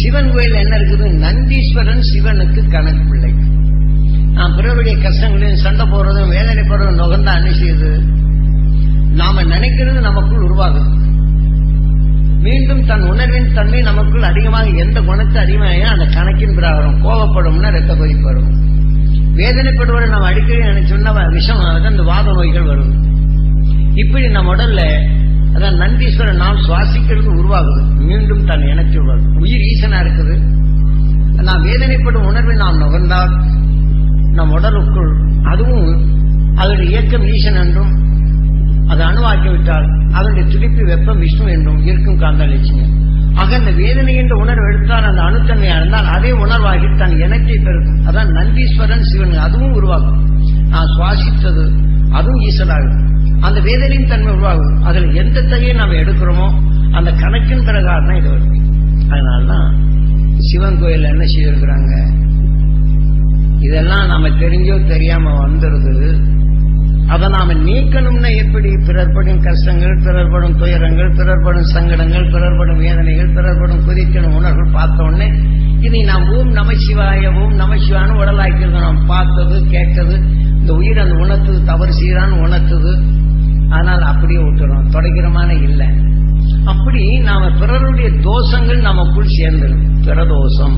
சிவன் கோயில் என்ன இருக்குது நந்தீஸ்வரன் சிவனுக்கு கணக்கு பிள்ளை நான் பிறருடைய கஷ்டங்களையும் சண்டை போடுறதும் வேதனை போடுறதும் நுகர்ந்தா என்ன செய்யுது நாம நினைக்கிறது நமக்குள் உருவாகுது மீண்டும் தன் உணர்வின் தன்மை நமக்குள் அதிகமாக எந்த குணத்தை அதிகமாக அந்த கணக்கின் பிரகாரம் கோபப்படும்னா ரத்த கொதிப்பு வரும் வேதனைப்படுவதை நம்ம அடிக்கடி நினைச்சோம்னா விஷம் அதாவது அந்த வாத நோய்கள் வரும் இப்படி நம்ம உடல்ல அதான் நந்தீஸ்வரன் நாம் சுவாசிக்கிறது உருவாகுது மீண்டும் தன் இனத்தை உருவாகுது உயிர் ஈசனா இருக்குது நாம் வேதனைப்படும் உணர்வை நாம் நுகர்ந்தால் நம் உடலுக்குள் அதுவும் அதனுடைய இயக்கம் ஈசன் என்றும் அது அணுவாக்கிவிட்டால் அதனுடைய துடிப்பு வெப்பம் விஷ்ணு என்றும் இருக்கும் காந்தலட்சுமி ஆக அந்த வேதனை என்ற உணர்வு எடுத்தால் அந்த அணுத்தன்மையா இருந்தால் அதே உணர்வாகி தன் இனத்தை பெருக்கும் அதான் நந்தீஸ்வரன் சிவன் அதுவும் உருவாகும் நான் சுவாசித்தது அதுவும் ஈசனாகும் அந்த வேதனையின் தன்மை உருவாகும் அதுல எந்த தகையை நாம் எடுக்கிறோமோ அந்த கணக்கின் பிரகாரம் தான் இது வரும் அதனாலதான் சிவன் கோயில் என்ன செய்திருக்கிறாங்க இதெல்லாம் நாம தெரிஞ்சோ தெரியாம வந்துருது அதை நாம நீக்கணும்னா எப்படி பிறர்படும் கஷ்டங்கள் பிறர்படும் துயரங்கள் பிறர்படும் சங்கடங்கள் பிறர்படும் வேதனைகள் பிறர்படும் குதிக்கணும் உணர்வுகள் பார்த்த உடனே இதை நாம் ஓம் நமசிவாய ஓம் நமசிவான்னு உடலாக்கிறது நாம் பார்த்தது கேட்டது இந்த உயிர் அந்த உணர்த்தது தவறு செய்யறான்னு உணர்த்துது ஆனால் அப்படியே விட்டுறோம் தொடக்கிறமான இல்லை அப்படி நாம பிறருடைய தோஷங்கள் நமக்குள் சேர்ந்துடும் பிறதோஷம்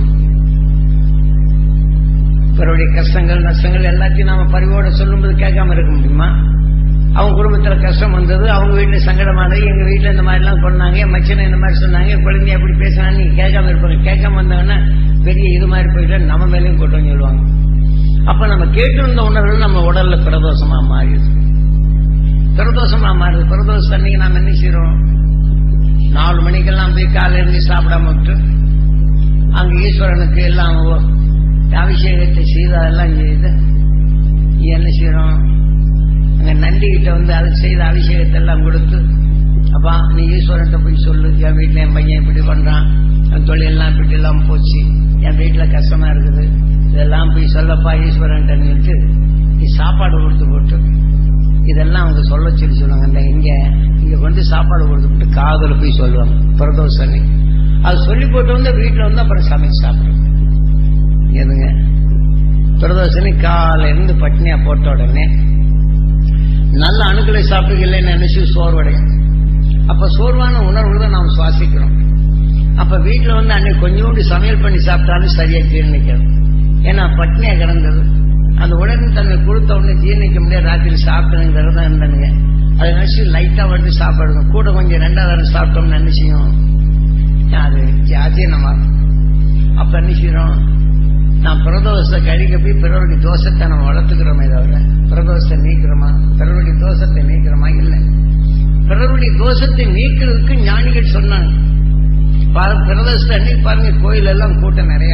பிறருடைய கஷ்டங்கள் நஷ்டங்கள் எல்லாத்தையும் நாம பரிவோட சொல்லும்போது கேட்காம இருக்க முடியுமா அவங்க குடும்பத்துல கஷ்டம் வந்தது அவங்க வீட்டுல சங்கடமானது எங்க வீட்டுல இந்த மாதிரி எல்லாம் சொன்னாங்க என் மச்சனை இந்த மாதிரி சொன்னாங்க என் குழந்தை அப்படி பேசினான்னு நீங்க கேட்காம இருப்பாங்க கேட்காம வந்தாங்கன்னா பெரிய இது மாதிரி போயிட்டு நம்ம மேலேயும் கூட்டம் சொல்லுவாங்க அப்ப நம்ம கேட்டிருந்த உணர்வுகள் நம்ம உடல்ல பிரதோஷமா மாறிடுது பிரதோஷமா மாறுது பிரதோஷம் அன்னைக்கு நாம என்ன செய்யறோம் நாலு மணிக்கெல்லாம் போய் காலையில இருந்து சாப்பிடாம விட்டு அங்க ஈஸ்வரனுக்கு எல்லாம் அபிஷேகத்தை செய்து அதெல்லாம் செய்து என்ன செய்யறோம் அங்க நண்டி கிட்ட வந்து அது செய்த அபிஷேகத்தை எல்லாம் கொடுத்து அப்பா நீ ஈஸ்வரன்ட்ட போய் சொல்லு என் வீட்டுல என் பையன் இப்படி பண்றான் என் தொழிலெல்லாம் இப்படி எல்லாம் போச்சு என் வீட்டுல கஷ்டமா இருக்குது இதெல்லாம் போய் சொல்லப்பா ஈஸ்வரன் சொல்லிட்டு நீ சாப்பாடு கொடுத்து போட்டு இதெல்லாம் அவங்க சொல்ல சொல்லி சொல்லுவாங்க இந்த இங்க இங்க கொண்டு சாப்பாடு கொடுத்து போட்டு காதல போய் சொல்லுவாங்க பிரதோஷனை அது சொல்லி போட்டு வந்து வீட்டுல வந்து அப்புறம் சமைச்சு சாப்பிடுவோம் எதுங்க பிரதோஷனி காலையில இருந்து பட்னியா போட்ட உடனே நல்ல அணுக்களை சாப்பிட்டுக்கலன்னு நினைச்சு சோர்வடையும் அப்ப சோர்வான உணர்வுகளை தான் நாம் சுவாசிக்கிறோம் அப்ப வீட்டுல வந்து அன்னைக்கு கொஞ்சோண்டு சமையல் பண்ணி சாப்பிட்டாலும் சரியா ஜீரணிக்கிறது ஏன்னா பட்னியா கிடந்தது அந்த உடனே தன்னை கொடுத்த உடனே ஜீரணிக்க முடியாது ராத்திரி சாப்பிட்டனுங்க விரதம் இருந்தானுங்க அதை நினைச்சு லைட்டா வந்து சாப்பிடுங்க கூட கொஞ்சம் ரெண்டாவது சாப்பிட்டோம்னு என்ன செய்யும் அது அஜீரணமாகும் அப்ப என்ன செய்யறோம் நான் பிரதோஷத்தை கழிக்க போய் பிறருடைய தோஷத்தை நம்ம வளர்த்துக்கிறோமே தவிர பிரதோஷத்தை நீக்கிறோமா பிறருடைய தோஷத்தை நீக்கிறோமா இல்லை பிறருடைய தோஷத்தை நீக்கிறதுக்கு ஞானிகள் சொன்னாங்க பிரதோஷத்தை அன்னைக்கு பாருங்க கோயில் எல்லாம் கூட்டம் நிறைய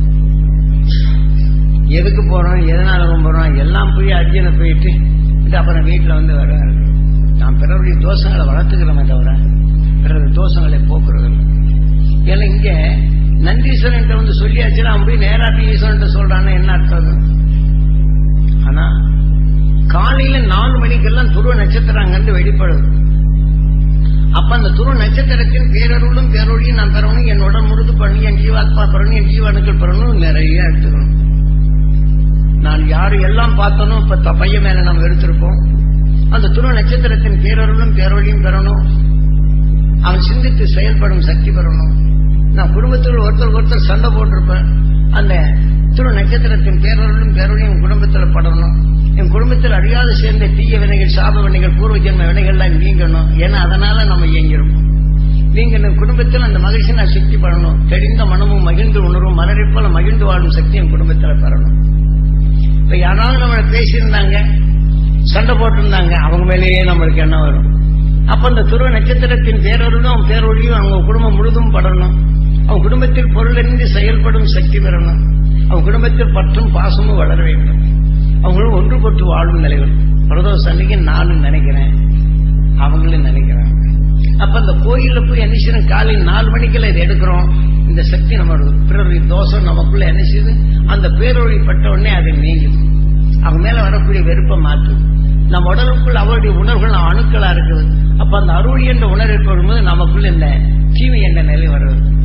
எதுக்கு போறோம் எதனால போறோம் எல்லாம் போய் அர்ஜுனை போயிட்டு அப்புறம் வீட்டுல வந்து வர நான் பிறருடைய தோஷங்களை வளர்த்துக்கிறோமே தவிர பிறருடைய தோஷங்களை போக்குறது ஏன்னா இங்க நந்தீஸ்வரன் வந்து சொல்லியாச்சுன்னா அவன் போய் நேரா போய் ஈஸ்வரன் சொல்றான்னு என்ன அர்த்தம் ஆனா காலையில நாலு மணிக்கெல்லாம் துருவ நட்சத்திரம் அங்கிருந்து வெளிப்படுது அப்ப அந்த துருவ நட்சத்திரத்தின் பேரருளும் பேரொழியும் நான் பெறணும் என் உடல் முழுது பண்ணி என் ஜீவாத்மா பெறணும் என் ஜீவனுக்கள் பெறணும் நிறைய எடுத்துக்கணும் நான் யாரு எல்லாம் பார்த்தனோ இப்ப பையன் மேல நம்ம எடுத்திருப்போம் அந்த துருவ நட்சத்திரத்தின் பேரருளும் பேரொழியும் பெறணும் அவன் சிந்தித்து செயல்படும் சக்தி பெறணும் நான் குடும்பத்தில் ஒருத்தர் ஒருத்தர் சண்டை போட்டிருப்பேன் அந்த திரு நட்சத்திரத்தின் பேரொருளும் பேரொழியும் குடும்பத்தில் படணும் என் குடும்பத்தில் அறியாது சேர்ந்த தீய வினைகள் சாப வினைகள் பூர்வ ஜென்ம வினைகள்லாம் நீங்கணும் ஏன்னா அதனால நம்ம இயங்கிருப்போம் நீங்க குடும்பத்தில் அந்த மகிழ்ச்சி நான் சக்தி பெறணும் தெரிந்த மனமும் மகிழ்ந்து உணர்வும் மலரைப்போல மகிழ்ந்து வாழும் சக்தி என் குடும்பத்தில் பெறணும் இப்ப யாராவது நம்மளை பேசியிருந்தாங்க சண்டை போட்டிருந்தாங்க அவங்க மேலேயே நம்மளுக்கு என்ன வரும் அப்ப அந்த துருவ நட்சத்திரத்தின் பேரொருளும் பேரொழியும் அவங்க குடும்பம் முழுதும் படணும் அவன் குடும்பத்தில் பொருளின்றி செயல்படும் சக்தி பெறணும் அவன் குடும்பத்தில் பற்றும் பாசமும் வளர வேண்டும் அவங்களும் ஒன்றுபட்டு வாழும் நிலைகள் பிரதோஷ அன்னைக்கு நானும் நினைக்கிறேன் அவங்களும் நினைக்கிறாங்க அப்ப அந்த கோயில்ல போய் என்ன செய்யணும் காலையில் நாலு மணிக்கெல்லாம் இதை எடுக்கிறோம் இந்த சக்தி நம்ம பிறருடைய தோஷம் நமக்குள்ள என்ன செய்யுது அந்த பேரொழி பட்ட உடனே அது நீங்குது அவங்க மேல வரக்கூடிய வெறுப்பை மாற்றுது நம்ம உடலுக்குள் அவருடைய உணர்வுகள் அணுக்களா இருக்குது அப்ப அந்த அருள் என்ற உணர்வு வரும்போது நமக்குள்ள இந்த தீமை என்ற நிலை வருது அப்ப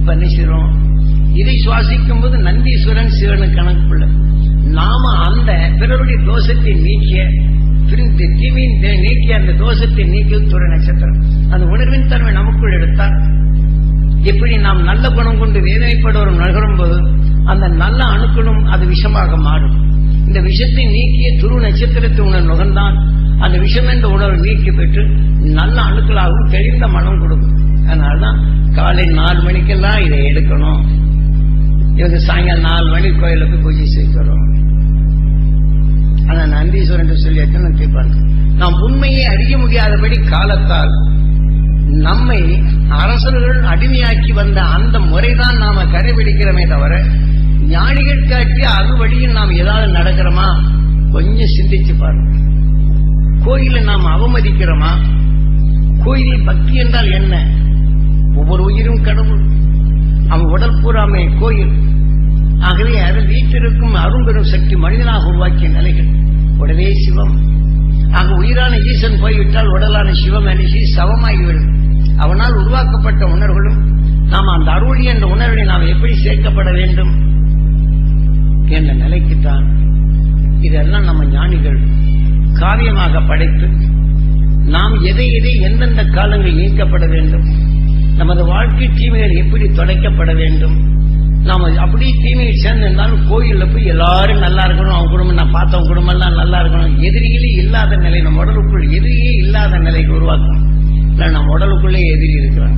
அப்ப என்ன செய்றோம் இதை சுவாசிக்கும் போது நந்தீஸ்வரன் சிவனு கணக்குள்ள நாம அந்த பிறருடைய தோஷத்தை நீக்கிய பிரிந்து தீமையின் தே- நீக்கிய அந்த தோஷத்தை நீக்கிய துறை நட்சத்திரம் அந்த உணர்வின் தன்மை நமக்குள் எடுத்தால் எப்படி நாம் நல்ல குணம் கொண்டு வேதனைப்படுவோம் நகரும் போது அந்த நல்ல அணுக்களும் அது விஷமாக மாறும் இந்த விஷத்தை நீக்கிய துரு நட்சத்திரத்தை உணர் நுகர்ந்தால் அந்த விஷம் என்ற உணர்வு நீக்கி பெற்று நல்ல அணுக்களாகவும் தெளிந்த மனம் கொடுக்கும் அதனாலதான் காலை நாலு மணிக்கெல்லாம் இதை எடுக்கணும் இவங்க சாயங்காலம் நாலு மணிக்கு கோயிலுக்கு போய் பூஜை செய்கிறோம் ஆனா நந்தீஸ்வரன் என்று சொல்லி எத்தனை கேட்பாங்க நாம் உண்மையை அறிய முடியாதபடி காலத்தால் நம்மை அரசர்கள் அடிமையாக்கி வந்த அந்த முறைதான் நாம கடைபிடிக்கிறோமே தவிர ஞானிகள் காட்டிய அது வழியில் நாம் ஏதாவது நடக்கிறோமா கொஞ்சம் சிந்திச்சு பாருங்க கோயிலை நாம் அவமதிக்கிறோமா கோயிலில் பக்தி என்றால் என்ன ஒவ்வொரு உயிரும் கடவுள் அவன் உடல் பூராமே கோயில் ஆகவே அதில் வீட்டிற்கும் அரும்பெரும் சக்தி மனிதனாக உருவாக்கிய நிலைகள் உடலே சிவம் ஆக உயிரான ஈசன் போய்விட்டால் உடலான சிவம் அணிசி சவமாகிவிடும் அவனால் உருவாக்கப்பட்ட உணர்வுகளும் நாம் அந்த அருளி என்ற உணர்வை நாம் எப்படி சேர்க்கப்பட வேண்டும் என்ற நிலைக்குத்தான் இதெல்லாம் நம்ம ஞானிகள் காரியமாக படைத்து நாம் எதை எதை எந்தெந்த காலங்களில் நீக்கப்பட வேண்டும் நமது வாழ்க்கை தீமைகள் எப்படி தொலைக்கப்பட வேண்டும் நாம அப்படி தீமையை சேர்ந்திருந்தாலும் கோயில்ல போய் எல்லாரும் நல்லா இருக்கணும் அவங்க குடும்பம் நான் பார்த்தவங்க குடும்பம் எல்லாம் நல்லா இருக்கணும் எதிரிகளே இல்லாத நிலை நம்ம உடலுக்குள் எதிரியே இல்லாத நிலைக்கு உருவாக்கணும் இல்ல நம்ம உடலுக்குள்ளே எதிரி இருக்கிறாங்க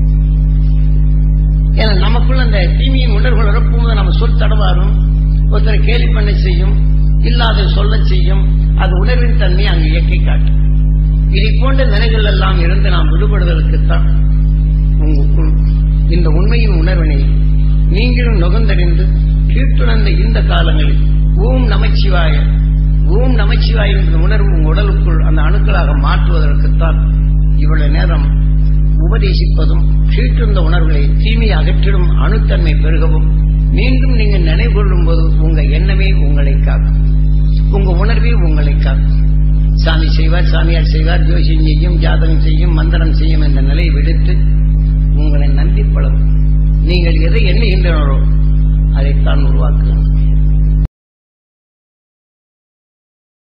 ஏன்னா நமக்குள்ள அந்த தீமையின் உணர்வுகள் இறப்பும்போது நம்ம சொல் தடவாரும் ஒருத்தரை கேலி பண்ண செய்யும் இல்லாத சொல்ல செய்யும் அது உணர்வின் தன்மையை அங்கு இயக்கி காட்டும் இதை போன்ற நிலைகள் எல்லாம் இருந்து நாம் விடுபடுவதற்குத்தான் உங்களுக்குள் இந்த உண்மையின் உணர்வினை நீங்களும் நுகர்ந்தறிந்து கீழ்த்துணர்ந்த இந்த காலங்களில் ஓம் நமச்சிவாய ஓம் நமச்சிவாய என்ற உணர்வு உங்கள் உடலுக்குள் அந்த அணுக்களாக மாற்றுவதற்குத்தான் இவ்வளவு நேரம் உபதேசிப்பதும் கீழ்த்திருந்த உணர்வுகளை தீமையை அகற்றிடும் அணுத்தன்மை பெருகவும் மீண்டும் நீங்கள் நினைவு கொள்ளும் போது உங்க எண்ணமே உங்களை காக்கும் உங்க உணர்வே உங்களை காக்கும் சாமி செய்வார் சாமியார் செய்வார் ஜோசியம் செய்யும் ஜாதகம் செய்யும் மந்திரம் செய்யும் என்ற நிலையை விடுத்து உங்களை நன்றி பழகும் நீங்கள் எதை எண்ணுகின்றனரோ அதைத்தான் உருவாக்குங்கள்